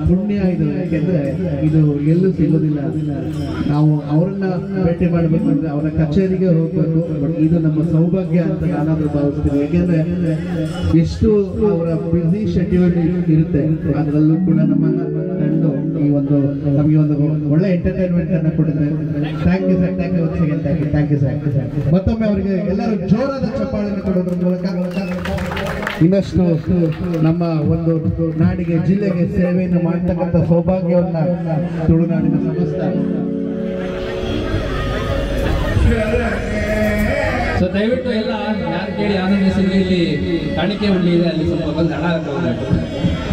ಪುಣ್ಯ ಇದು ಯಾಕೆಂದ್ರೆ ಇದು ಎಲ್ಲೂ ಸಿಗೋದಿಲ್ಲ ನಾವು ಅವರನ್ನ ಭೇಟಿ ಮಾಡಬೇಕು ಅಂದ್ರೆ ಅವರ ಕಚೇರಿಗೆ ಹೋಗ್ಬೇಕು ಬಟ್ ಇದು ನಮ್ಮ ಸೌಭಾಗ್ಯ ಅಂತ ನಾನಾದ್ರೂ ಭಾವಿಸ್ತೀನಿ ಯಾಕೆಂದ್ರೆ ಎಷ್ಟು ಅವರ ಬ್ಯುಸಿ ಶೆಡ್ಯೂಲ್ ಇರುತ್ತೆ ಅದರಲ್ಲೂ ಕೂಡ ನಮ್ಮನ್ನ ಕಂಡು ಈ ಒಂದು ನಮಗೆ ಒಂದು ಒಳ್ಳೆ ಎಂಟರ್ಟೈನ್ಮೆಂಟ್ ಅನ್ನ ಕೊಟ್ಟಿದ್ದಾರೆ thank you sir thank you second thank you thank you sir ಮತ್ತೊಮ್ಮೆ ಅವರಿಗೆ ಎಲ್ಲರೂ ಜೋರಾದ ಚಪ್ಪಾಳೆಯನ್ನು ಕೊಡೋದ್ರ ಮೂಲಕ ಇನ್ನಷ್ಟು ನಮ್ಮ ಒಂದು ನಾಡಿಗೆ ಜಿಲ್ಲೆಗೆ ಸೇವೆಯನ್ನು ಮಾಡ್ತಕ್ಕಂಥ ಸೌಭಾಗ್ಯವನ್ನ ತುಳುನಾಡಿನ ಸಮಸ್ತ ಸೊ ದಯವಿಟ್ಟು ಎಲ್ಲ ಯಾರು ಕೇಳಿ ಆನಂದಿಸಿದ್ರೆ ಇಲ್ಲಿ ಕಾಣಿಕೆ ಹುಳ್ಳಿ ಇದೆ ಅಲ್ಲಿ ಸ್ವಲ್ಪ ಬಂದು ಹಣ ಹಾಕೋದು